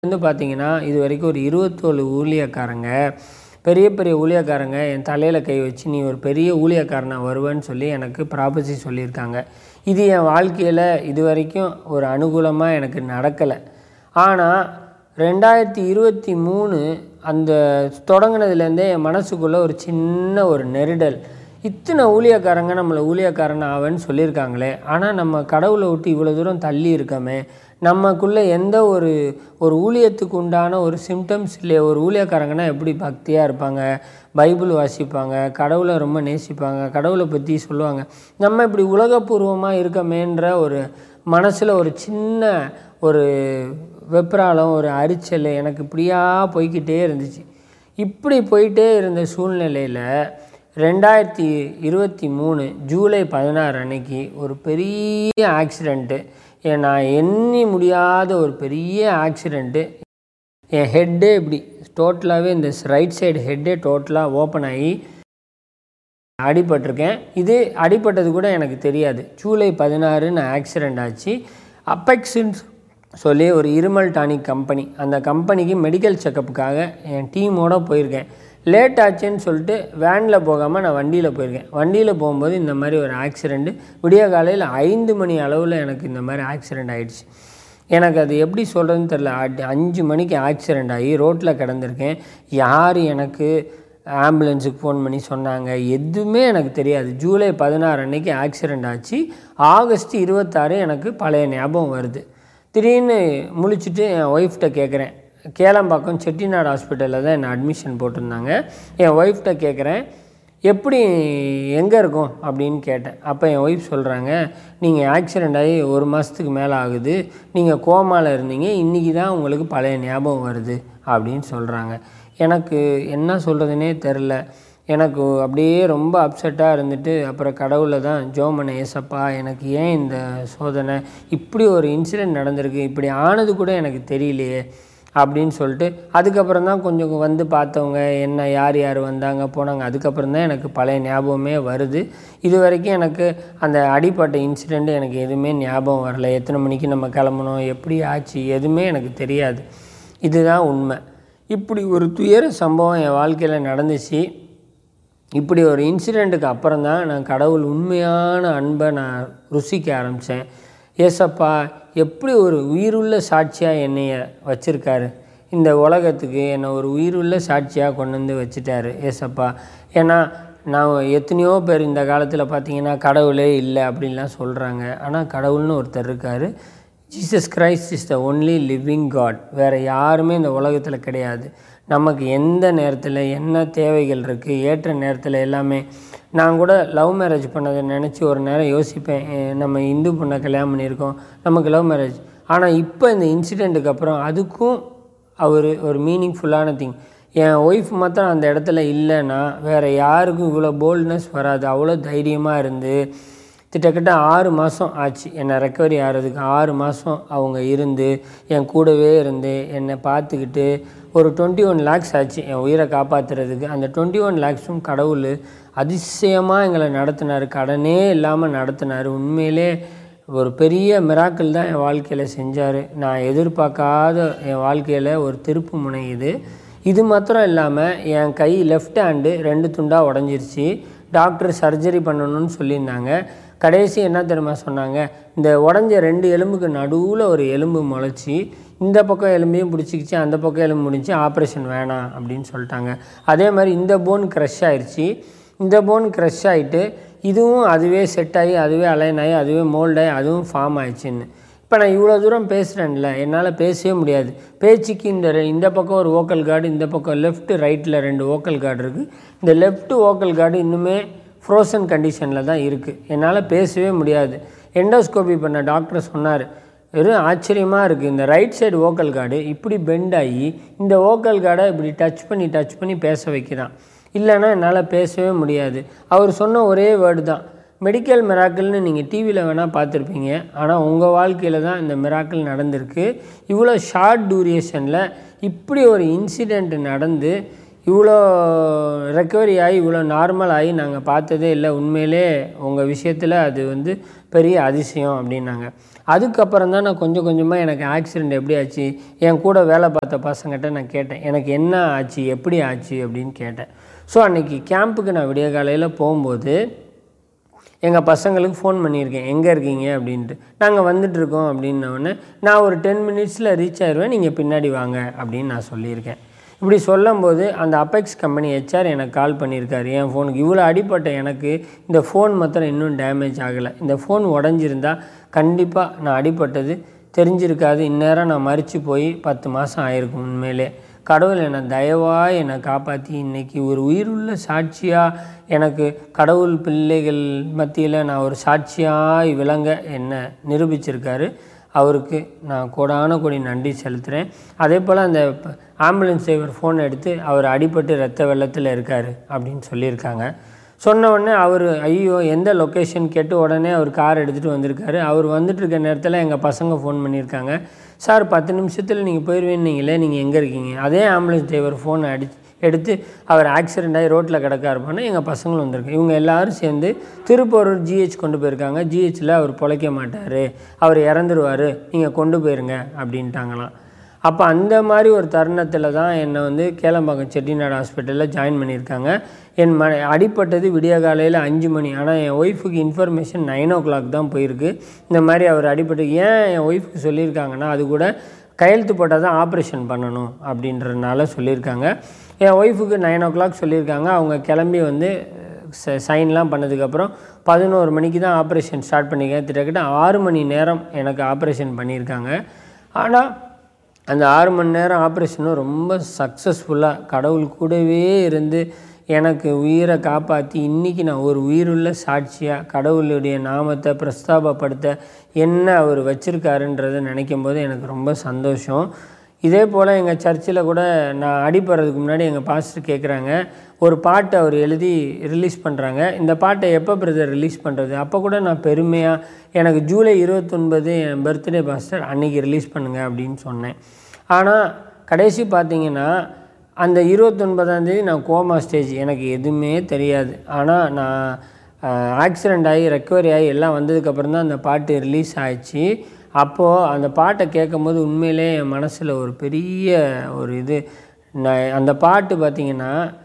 வந்து பார்த்தீங்கன்னா இது வரைக்கும் ஒரு இருபத்தோரு ஊழியக்காரங்க பெரிய பெரிய ஊழியக்காரங்க என் தலையில் கை வச்சு நீ ஒரு பெரிய ஊழியக்காரனா வருவேன்னு சொல்லி எனக்கு ப்ராபசி சொல்லியிருக்காங்க இது என் வாழ்க்கையில் இது வரைக்கும் ஒரு அனுகூலமாக எனக்கு நடக்கலை ஆனால் ரெண்டாயிரத்தி இருபத்தி மூணு அந்த தொடங்கினதுலேருந்தே என் மனசுக்குள்ளே ஒரு சின்ன ஒரு நெருடல் இத்தனை ஊழியக்காரங்க நம்மளை ஊழியக்காரன் ஆவேன்னு சொல்லியிருக்காங்களே ஆனால் நம்ம கடவுளை விட்டு இவ்வளோ தூரம் தள்ளி இருக்கோமே நமக்குள்ளே எந்த ஒரு ஒரு ஊழியத்துக்கு உண்டான ஒரு சிம்டம்ஸ் இல்லையே ஒரு ஊழியக்காரங்கன்னா எப்படி பக்தியாக இருப்பாங்க பைபிள் வாசிப்பாங்க கடவுளை ரொம்ப நேசிப்பாங்க கடவுளை பற்றி சொல்லுவாங்க நம்ம இப்படி உலகபூர்வமாக இருக்கமேன்ற ஒரு மனசில் ஒரு சின்ன ஒரு வெப்ராளம் ஒரு அரிச்சல் எனக்கு இப்படியா போய்க்கிட்டே இருந்துச்சு இப்படி போயிட்டே இருந்த சூழ்நிலையில் ரெண்டாயிரத்தி இருபத்தி மூணு ஜூலை பதினாறு அன்னைக்கு ஒரு பெரிய ஆக்சிடெண்ட்டு நான் எண்ணி முடியாத ஒரு பெரிய ஆக்சிடெண்ட்டு என் ஹெட்டே இப்படி டோட்டலாகவே இந்த ரைட் சைடு ஹெட்டே டோட்டலாக ஓப்பன் ஆகி அடிபட்டிருக்கேன் இது அடிபட்டது கூட எனக்கு தெரியாது ஜூலை பதினாறு நான் ஆக்சிடெண்ட் ஆச்சு அப்பெக்ஸுன்னு சொல்லி ஒரு இருமல் டானிக் கம்பெனி அந்த கம்பெனிக்கு மெடிக்கல் செக்கப்புக்காக என் டீமோட போயிருக்கேன் லேட் ஆச்சுன்னு சொல்லிட்டு வேனில் போகாமல் நான் வண்டியில் போயிருக்கேன் வண்டியில் போகும்போது இந்த மாதிரி ஒரு ஆக்சிடெண்ட்டு விடிய காலையில் ஐந்து மணி அளவில் எனக்கு இந்த மாதிரி ஆக்சிடெண்ட் ஆகிடுச்சு எனக்கு அது எப்படி சொல்கிறதுன்னு தெரில அஞ்சு மணிக்கு ஆக்சிடெண்ட் ஆகி ரோட்டில் கிடந்திருக்கேன் யார் எனக்கு ஆம்புலன்ஸுக்கு ஃபோன் பண்ணி சொன்னாங்க எதுவுமே எனக்கு தெரியாது ஜூலை பதினாறு அன்னைக்கு ஆக்சிடெண்ட் ஆச்சு ஆகஸ்ட் இருபத்தாறு எனக்கு பழைய ஞாபகம் வருது திடீர்னு முழிச்சிட்டு என் ஒய்ஃப்கிட்ட கேட்குறேன் கேளம்பாக்கம் செட்டிநாடு ஹாஸ்பிட்டலில் தான் என்னை அட்மிஷன் போட்டிருந்தாங்க என் ஒய்ஃப்கிட்ட கேட்குறேன் எப்படி எங்கே இருக்கும் அப்படின்னு கேட்டேன் அப்போ என் ஒய்ஃப் சொல்கிறாங்க நீங்கள் ஆக்சிடெண்ட் ஆகி ஒரு மாதத்துக்கு மேலே ஆகுது நீங்கள் கோமாவில் இருந்தீங்க இன்றைக்கி தான் உங்களுக்கு பழைய ஞாபகம் வருது அப்படின்னு சொல்கிறாங்க எனக்கு என்ன சொல்கிறதுனே தெரில எனக்கு அப்படியே ரொம்ப அப்செட்டாக இருந்துட்டு அப்புறம் கடவுளை தான் ஜோமனை ஏசப்பா எனக்கு ஏன் இந்த சோதனை இப்படி ஒரு இன்சிடெண்ட் நடந்திருக்கு இப்படி ஆனது கூட எனக்கு தெரியலையே அப்படின்னு சொல்லிட்டு அதுக்கப்புறம் தான் கொஞ்சம் வந்து பார்த்தவங்க என்ன யார் யார் வந்தாங்க போனாங்க அதுக்கப்புறம் தான் எனக்கு பழைய ஞாபகமே வருது இது வரைக்கும் எனக்கு அந்த அடிப்பட்ட இன்சிடெண்ட் எனக்கு எதுவுமே ஞாபகம் வரல எத்தனை மணிக்கு நம்ம கிளம்பணும் எப்படி ஆச்சு எதுவுமே எனக்கு தெரியாது இதுதான் உண்மை இப்படி ஒரு துயர சம்பவம் என் வாழ்க்கையில் நடந்துச்சு இப்படி ஒரு இன்சிடெண்ட்டுக்கு அப்புறம் தான் நான் கடவுள் உண்மையான அன்பை நான் ருசிக்க ஆரம்பித்தேன் ஏசப்பா எப்படி ஒரு உயிருள்ள சாட்சியாக என்னைய வச்சுருக்காரு இந்த உலகத்துக்கு என்னை ஒரு உயிருள்ள சாட்சியாக கொண்டு வந்து வச்சுட்டாரு ஏசப்பா ஏன்னா நான் எத்தனையோ பேர் இந்த காலத்தில் பார்த்தீங்கன்னா கடவுளே இல்லை அப்படின்லாம் சொல்கிறாங்க ஆனால் கடவுள்னு ஒருத்தர் இருக்கார் Jesus Christ is the only living God வேறு யாருமே இந்த உலகத்தில் கிடையாது நமக்கு எந்த நேரத்தில் என்ன தேவைகள் இருக்குது ஏற்ற நேரத்தில் எல்லாமே நான் கூட லவ் மேரேஜ் பண்ணதை நினச்சி ஒரு நேரம் யோசிப்பேன் நம்ம இந்து பொண்ணை கல்யாணம் பண்ணியிருக்கோம் நமக்கு லவ் மேரேஜ் ஆனால் இப்போ இந்த இன்சிடெண்ட்டுக்கு அப்புறம் அதுக்கும் அவர் ஒரு மீனிங்ஃபுல்லான திங் என் ஒய்ஃப் மாத்திரம் அந்த இடத்துல இல்லைன்னா வேறு யாருக்கும் இவ்வளோ போல்ட்னஸ் வராது அவ்வளோ தைரியமாக இருந்து கிட்டத்தட்ட ஆறு மாதம் ஆச்சு என்னை ரெக்கவரி ஆகிறதுக்கு ஆறு மாதம் அவங்க இருந்து என் கூடவே இருந்து என்னை பார்த்துக்கிட்டு ஒரு டுவெண்ட்டி ஒன் லேக்ஸ் ஆச்சு என் உயிரை காப்பாற்றுறதுக்கு அந்த டுவெண்ட்டி ஒன் லேக்ஸும் கடவுள் அதிசயமாக எங்களை நடத்தினார் கடனே இல்லாமல் நடத்தினார் உண்மையிலே ஒரு பெரிய மிராக்கள் தான் என் வாழ்க்கையில் செஞ்சார் நான் எதிர்பார்க்காத என் வாழ்க்கையில் ஒரு திருப்பு முனை இது இது மாத்திரம் இல்லாமல் என் கை லெஃப்ட் ஹேண்டு ரெண்டு துண்டாக உடஞ்சிருச்சு டாக்டர் சர்ஜரி பண்ணணும்னு சொல்லியிருந்தாங்க கடைசி என்ன தெரியுமா சொன்னாங்க இந்த உடஞ்ச ரெண்டு எலும்புக்கு நடுவில் ஒரு எலும்பு முளைச்சி இந்த பக்கம் எலும்பையும் பிடிச்சிக்கிச்சு அந்த பக்கம் எலும்பு முடிச்சு ஆப்ரேஷன் வேணாம் அப்படின்னு சொல்லிட்டாங்க அதே மாதிரி இந்த போன் க்ரஷ் ஆயிடுச்சு இந்த போன் க்ரஷ் ஆகிட்டு இதுவும் அதுவே செட் ஆகி அதுவே அலைன் ஆகி அதுவே மோல்டாகி அதுவும் ஃபார்ம் ஆயிடுச்சுன்னு இப்போ நான் இவ்வளோ தூரம் பேசுகிறேன்ல என்னால் பேசவே முடியாது பேச்சுக்கு இந்த இந்த பக்கம் ஒரு ஓக்கல் கார்டு இந்த பக்கம் லெஃப்ட் ரைட்டில் ரெண்டு ஓக்கல் கார்டு இருக்குது இந்த லெஃப்ட் ஓக்கல் கார்டு இன்னுமே ஃப்ரோசன் கண்டிஷனில் தான் இருக்குது என்னால் பேசவே முடியாது எண்டோஸ்கோபி பண்ண டாக்டர் சொன்னார் வெறும் ஆச்சரியமாக இருக்குது இந்த ரைட் சைடு ஓக்கல் கார்டு இப்படி பெண்ட் ஆகி இந்த ஓக்கல் கார்டை இப்படி டச் பண்ணி டச் பண்ணி பேச வைக்கிறான் இல்லைன்னா என்னால் பேசவே முடியாது அவர் சொன்ன ஒரே வேர்டு தான் மெடிக்கல் மிராக்கிள்னு நீங்கள் டிவியில் வேணால் பார்த்துருப்பீங்க ஆனால் உங்கள் வாழ்க்கையில் தான் இந்த மிராக்கிள் நடந்திருக்கு இவ்வளோ ஷார்ட் டூரியேஷனில் இப்படி ஒரு இன்சிடெண்ட் நடந்து இவ்வளோ ரெக்கவரி ஆகி இவ்வளோ நார்மல் ஆகி நாங்கள் பார்த்ததே இல்லை உண்மையிலே உங்கள் விஷயத்தில் அது வந்து பெரிய அதிசயம் அப்படின்னாங்க அதுக்கப்புறம் தான் நான் கொஞ்சம் கொஞ்சமாக எனக்கு ஆக்சிடெண்ட் எப்படி ஆச்சு என் கூட வேலை பார்த்த பசங்கிட்ட நான் கேட்டேன் எனக்கு என்ன ஆச்சு எப்படி ஆச்சு அப்படின்னு கேட்டேன் ஸோ அன்றைக்கி கேம்புக்கு நான் விடிய காலையில் போகும்போது எங்கள் பசங்களுக்கு ஃபோன் பண்ணியிருக்கேன் எங்கே இருக்கீங்க அப்படின்ட்டு நாங்கள் வந்துட்டுருக்கோம் அப்படின்னோடனே நான் ஒரு டென் மினிட்ஸில் ரீச் ஆயிடுவேன் நீங்கள் பின்னாடி வாங்க அப்படின்னு நான் சொல்லியிருக்கேன் இப்படி சொல்லும்போது அந்த அபெக்ஸ் கம்பெனி ஹெச்ஆர் எனக்கு கால் பண்ணியிருக்காரு என் ஃபோனுக்கு இவ்வளோ அடிப்பட்ட எனக்கு இந்த ஃபோன் மாத்திரம் இன்னும் டேமேஜ் ஆகலை இந்த ஃபோன் உடஞ்சிருந்தா கண்டிப்பாக நான் அடிப்பட்டது தெரிஞ்சிருக்காது இந்நேரம் நான் மறித்து போய் பத்து மாதம் ஆயிருக்கும் உண்மையிலே கடவுள் என்னை தயவாக என்னை காப்பாற்றி இன்றைக்கி ஒரு உயிருள்ள சாட்சியாக எனக்கு கடவுள் பிள்ளைகள் மத்தியில் நான் ஒரு சாட்சியாய் விளங்க என்னை நிரூபிச்சிருக்காரு அவருக்கு நான் கோடான கோடி நன்றி செலுத்துகிறேன் அதே போல் அந்த ப- ஆம்புலன்ஸ் டிரைவர் ஃபோன் எடுத்து அவர் அடிபட்டு ரத்த வெள்ளத்தில் இருக்கார் அப்படின்னு சொல்லியிருக்காங்க சொன்ன உடனே அவர் ஐயோ எந்த லொக்கேஷன் கேட்டு உடனே அவர் கார் எடுத்துகிட்டு வந்திருக்காரு அவர் வந்துட்டு இருக்க நேரத்தில் எங்கள் பசங்க ஃபோன் பண்ணியிருக்காங்க சார் பத்து நிமிஷத்தில் நீங்கள் போயிடுவீங்களே நீங்கள் எங்கே இருக்கீங்க அதே ஆம்புலன்ஸ் டிரைவர் ஃபோனை அடி எடுத்து அவர் ஆக்சிடெண்ட் ஆகி ரோட்டில் கிடக்காருப்பான்னு எங்கள் பசங்களும் வந்திருக்கு இவங்க எல்லாரும் சேர்ந்து திருப்பூரூர் ஜிஹெச் கொண்டு போயிருக்காங்க ஜிஹெச்சில் அவர் பொழைக்க மாட்டார் அவர் இறந்துருவார் நீங்கள் கொண்டு போயிருங்க அப்படின்ட்டாங்களாம் அப்போ அந்த மாதிரி ஒரு தருணத்தில் தான் என்னை வந்து கேளம்பாக்கம் செட்டிநாடு ஹாஸ்பிட்டலில் ஜாயின் பண்ணியிருக்காங்க என் ம அடிப்பட்டது விடிய காலையில் அஞ்சு மணி ஆனால் என் ஒய்ஃபுக்கு இன்ஃபர்மேஷன் நைன் ஓ கிளாக் தான் போயிருக்கு இந்த மாதிரி அவர் அடிபட்டு ஏன் என் ஒய்ஃபுக்கு சொல்லியிருக்காங்கன்னா அது கூட கையெழுத்து போட்டால் தான் ஆப்ரேஷன் பண்ணணும் அப்படின்றதுனால சொல்லியிருக்காங்க என் ஒய்ஃபுக்கு நைன் ஓ கிளாக் சொல்லியிருக்காங்க அவங்க கிளம்பி வந்து ச சைன்லாம் பண்ணதுக்கப்புறம் பதினோரு மணிக்கு தான் ஆப்ரேஷன் ஸ்டார்ட் பண்ணியிருக்கேன் கிட்டத்தட்ட ஆறு மணி நேரம் எனக்கு ஆப்ரேஷன் பண்ணியிருக்காங்க ஆனால் அந்த ஆறு மணி நேரம் ஆப்ரேஷனும் ரொம்ப சக்ஸஸ்ஃபுல்லாக கடவுள் கூடவே இருந்து எனக்கு உயிரை காப்பாற்றி இன்றைக்கி நான் ஒரு உயிருள்ள சாட்சியாக கடவுளுடைய நாமத்தை பிரஸ்தாபப்படுத்த என்ன அவர் வச்சுருக்காருன்றதை நினைக்கும் போது எனக்கு ரொம்ப சந்தோஷம் இதே போல் எங்கள் சர்ச்சில் கூட நான் அடிப்படுறதுக்கு முன்னாடி எங்கள் பாஸ்டர் கேட்குறாங்க ஒரு பாட்டு அவர் எழுதி ரிலீஸ் பண்ணுறாங்க இந்த பாட்டை எப்போ பிரதர் ரிலீஸ் பண்ணுறது அப்போ கூட நான் பெருமையாக எனக்கு ஜூலை இருபத்தொன்பது என் பர்த்டே பாஸ்டர் அன்னைக்கு ரிலீஸ் பண்ணுங்க அப்படின்னு சொன்னேன் ஆனால் கடைசி பார்த்தீங்கன்னா அந்த இருபத்தொன்பதாம் தேதி நான் கோமா ஸ்டேஜ் எனக்கு எதுவுமே தெரியாது ஆனால் நான் ஆக்சிடெண்ட் ஆகி ரெக்கவரி ஆகி எல்லாம் வந்ததுக்கப்புறம் தான் அந்த பாட்டு ரிலீஸ் ஆயிடுச்சு அப்போது அந்த பாட்டை கேட்கும்போது உண்மையிலே என் மனசில் ஒரு பெரிய ஒரு இது நான் அந்த பாட்டு பார்த்திங்கன்னா